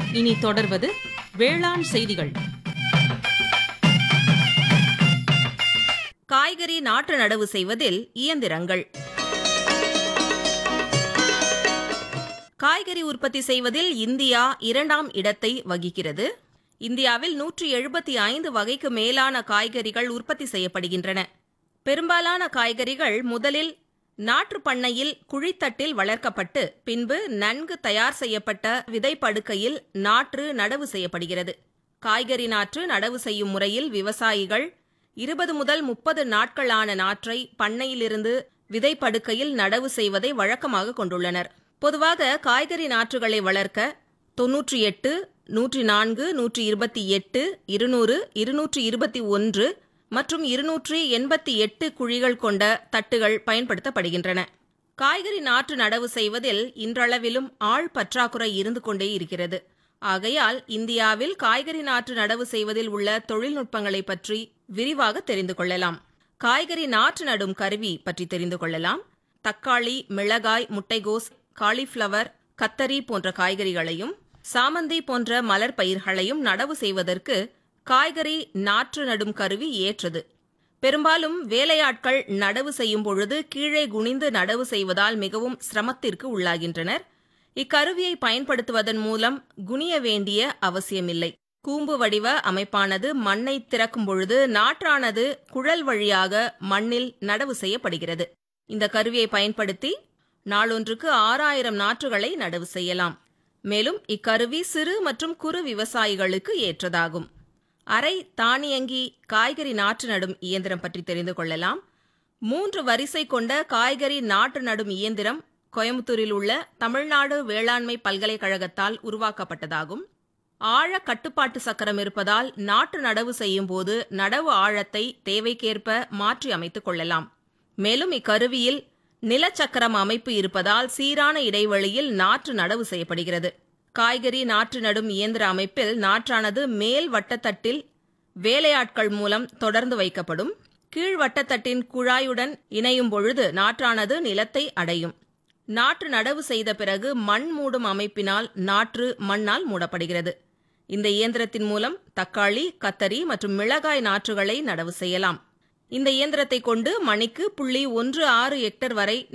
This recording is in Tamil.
இனி தொடர்வது வேளாண் செய்திகள் காய்கறி நாற்று நடவு செய்வதில் இயந்திரங்கள் காய்கறி உற்பத்தி செய்வதில் இந்தியா இரண்டாம் இடத்தை வகிக்கிறது இந்தியாவில் நூற்றி எழுபத்தி ஐந்து வகைக்கு மேலான காய்கறிகள் உற்பத்தி செய்யப்படுகின்றன பெரும்பாலான காய்கறிகள் முதலில் நாற்று பண்ணையில் குழித்தட்டில் வளர்க்கப்பட்டு பின்பு நன்கு தயார் செய்யப்பட்ட விதைப்படுக்கையில் நாற்று நடவு செய்யப்படுகிறது காய்கறி நாற்று நடவு செய்யும் முறையில் விவசாயிகள் இருபது முதல் முப்பது நாட்களான நாற்றை பண்ணையிலிருந்து விதைப்படுக்கையில் நடவு செய்வதை வழக்கமாக கொண்டுள்ளனர் பொதுவாக காய்கறி நாற்றுகளை வளர்க்க தொன்னூற்றி எட்டு நூற்றி நான்கு நூற்றி இருபத்தி எட்டு இருநூறு இருநூற்றி இருபத்தி ஒன்று மற்றும் இருநூற்றி எண்பத்தி எட்டு குழிகள் கொண்ட தட்டுகள் பயன்படுத்தப்படுகின்றன காய்கறி நாற்று நடவு செய்வதில் இன்றளவிலும் ஆள் பற்றாக்குறை இருந்து கொண்டே இருக்கிறது ஆகையால் இந்தியாவில் காய்கறி நாற்று நடவு செய்வதில் உள்ள தொழில்நுட்பங்களை பற்றி விரிவாக தெரிந்து கொள்ளலாம் காய்கறி நாற்று நடும் கருவி பற்றி தெரிந்து கொள்ளலாம் தக்காளி மிளகாய் முட்டைகோஸ் காலிஃப்ளவர் கத்தரி போன்ற காய்கறிகளையும் சாமந்தி போன்ற மலர் பயிர்களையும் நடவு செய்வதற்கு காய்கறி நாற்று நடும் கருவி ஏற்றது பெரும்பாலும் வேலையாட்கள் நடவு செய்யும் பொழுது கீழே குனிந்து நடவு செய்வதால் மிகவும் சிரமத்திற்கு உள்ளாகின்றனர் இக்கருவியை பயன்படுத்துவதன் மூலம் குனிய வேண்டிய அவசியமில்லை கூம்பு வடிவ அமைப்பானது மண்ணை திறக்கும் பொழுது நாற்றானது குழல் வழியாக மண்ணில் நடவு செய்யப்படுகிறது இந்த கருவியை பயன்படுத்தி நாளொன்றுக்கு ஆறாயிரம் நாற்றுகளை நடவு செய்யலாம் மேலும் இக்கருவி சிறு மற்றும் குறு விவசாயிகளுக்கு ஏற்றதாகும் அரை தானியங்கி காய்கறி நாற்று நடும் இயந்திரம் பற்றி தெரிந்து கொள்ளலாம் மூன்று வரிசை கொண்ட காய்கறி நாற்று நடும் இயந்திரம் கோயம்புத்தூரில் உள்ள தமிழ்நாடு வேளாண்மை பல்கலைக்கழகத்தால் உருவாக்கப்பட்டதாகும் ஆழ கட்டுப்பாட்டு சக்கரம் இருப்பதால் நாற்று நடவு செய்யும் போது நடவு ஆழத்தை தேவைக்கேற்ப மாற்றி அமைத்துக் கொள்ளலாம் மேலும் இக்கருவியில் நிலச்சக்கரம் அமைப்பு இருப்பதால் சீரான இடைவெளியில் நாற்று நடவு செய்யப்படுகிறது காய்கறி நாற்று நடும் இயந்திர அமைப்பில் நாற்றானது மேல் வட்டத்தட்டில் வேலையாட்கள் மூலம் தொடர்ந்து வைக்கப்படும் கீழ் வட்டத்தட்டின் குழாயுடன் இணையும் பொழுது நாற்றானது நிலத்தை அடையும் நாற்று நடவு செய்த பிறகு மண் மூடும் அமைப்பினால் நாற்று மண்ணால் மூடப்படுகிறது இந்த இயந்திரத்தின் மூலம் தக்காளி கத்தரி மற்றும் மிளகாய் நாற்றுகளை நடவு செய்யலாம் இந்த இயந்திரத்தை கொண்டு மணிக்கு புள்ளி ஒன்று ஆறு ஹெக்டர் வரை